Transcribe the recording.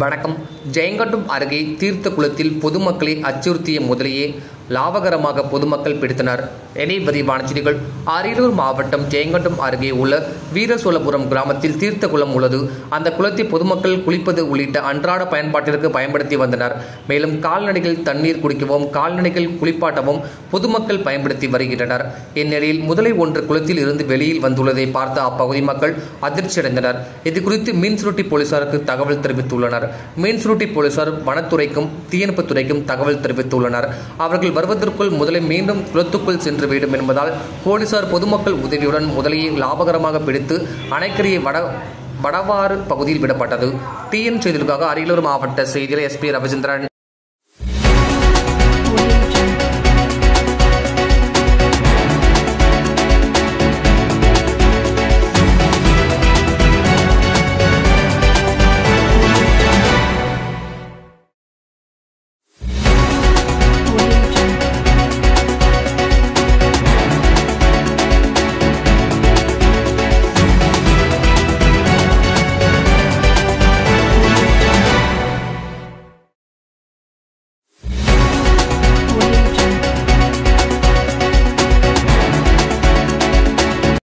வணக்கம் ஜெயங்கொண்டம் அருகே தீர்த்த குளத்தில் பொதுமக்களை அச்சுறுத்திய முதலையை லாபகரமாக பொதுமக்கள் பிடித்தனர் இனி விரிவான செய்திகள் அரியலூர் மாவட்டம் ஜெயங்கொண்டம் அருகே உள்ள வீரசோழபுரம் கிராமத்தில் தீர்த்த குளம் உள்ளது அந்த குளத்தை பொதுமக்கள் குளிப்பது உள்ளிட்ட அன்றாட பயன்பாட்டிற்கு பயன்படுத்தி வந்தனர் மேலும் கால்நடைகள் தண்ணீர் குடிக்கவும் கால்நடைகள் குளிப்பாட்டவும் பொதுமக்கள் பயன்படுத்தி வருகின்றனர் இந்நிலையில் முதலை ஒன்று குளத்தில் இருந்து வெளியில் வந்துள்ளதை பார்த்த அப்பகுதி மக்கள் அதிர்ச்சியடைந்தனர் இது குறித்து மீன் சுருட்டி போலீசாருக்கு தகவல் தெரிவித்துள்ளனர் மீன் சுருட்டி போலீசார் வனத்துறைக்கும் தீயணைப்புத் துறைக்கும் தகவல் தெரிவித்துள்ளனர் அவர்கள் வருவதற்குள் முதலை மீண்டும் குளத்துக்குள் சென்று விடும் என்பதால் போலீசார் பொதுமக்கள் உதவியுடன் முதலையை லாபகரமாக பிடித்து அணைக்கரையை வட வடவாறு பகுதியில் விடப்பட்டது டிஎன் செய்திகளுக்காக அரியலூர் மாவட்ட செய்தியாளர் எஸ்பி ரவிச்சந்திரன்